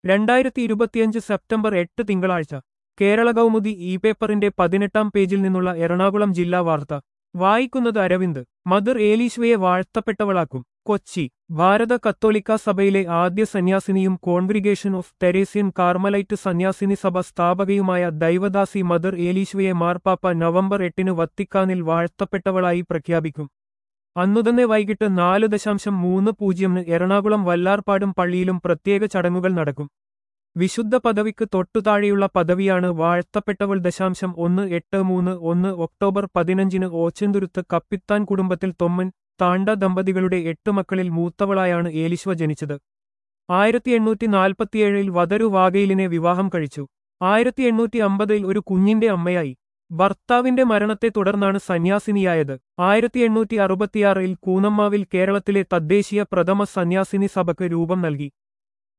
രണ്ടായിരത്തി ഇരുപത്തിയഞ്ച് സെപ്റ്റംബർ എട്ട് തിങ്കളാഴ്ച കേരള കൗമുദി ഇ പേപ്പറിന്റെ പതിനെട്ടാം പേജിൽ നിന്നുള്ള എറണാകുളം ജില്ലാ വാർത്ത വായിക്കുന്നത് അരവിന്ദ് മദർ ഏലീശ്വയെ വാഴ്ത്തപ്പെട്ടവളാക്കും കൊച്ചി ഭാരത കത്തോലിക്ക സഭയിലെ ആദ്യ സന്യാസിനിയും കോൺഗ്രിഗേഷൻ ഓഫ് തെരേസ്യൻ കാർമലൈറ്റ് സന്യാസിനി സഭ സ്ഥാപകയുമായ ദൈവദാസി മദർ ഏലീശ്വയെ മാർപ്പാപ്പ നവംബർ എട്ടിന് വത്തിക്കാനിൽ വാഴ്ത്തപ്പെട്ടവളായി പ്രഖ്യാപിക്കും അന്നുതന്നെ വൈകിട്ട് നാല് ദശാംശം മൂന്ന് പൂജ്യമിന് എറണാകുളം വല്ലാർപാടും പള്ളിയിലും പ്രത്യേക ചടങ്ങുകൾ നടക്കും വിശുദ്ധ പദവിക്ക് തൊട്ടുതാഴെയുള്ള പദവിയാണ് വാഴ്ത്തപ്പെട്ടവൾ ദശാംശം ഒന്ന് എട്ട് മൂന്ന് ഒന്ന് ഒക്ടോബർ പതിനഞ്ചിന് ഓച്ചന്തുരുത്ത് കപ്പിത്താൻ കുടുംബത്തിൽ തൊമ്മൻ താണ്ട ദമ്പതികളുടെ എട്ട് മക്കളിൽ മൂത്തവളായാണ് ഏലിശ്വ ജനിച്ചത് ആയിരത്തി എണ്ണൂറ്റി നാൽപ്പത്തിയേഴിൽ വദരു വാഗയിലിനെ വിവാഹം കഴിച്ചു ആയിരത്തി എണ്ണൂറ്റി അമ്പതിൽ ഒരു കുഞ്ഞിന്റെ അമ്മയായി ഭർത്താവിന്റെ മരണത്തെ തുടർന്നാണ് സന്യാസിനിയായത് ആയിരത്തി എണ്ണൂറ്റി അറുപത്തിയാറിൽ കൂനമ്മാവിൽ കേരളത്തിലെ തദ്ദേശീയ പ്രഥമ സന്യാസിനി സഭയ്ക്ക് രൂപം നൽകി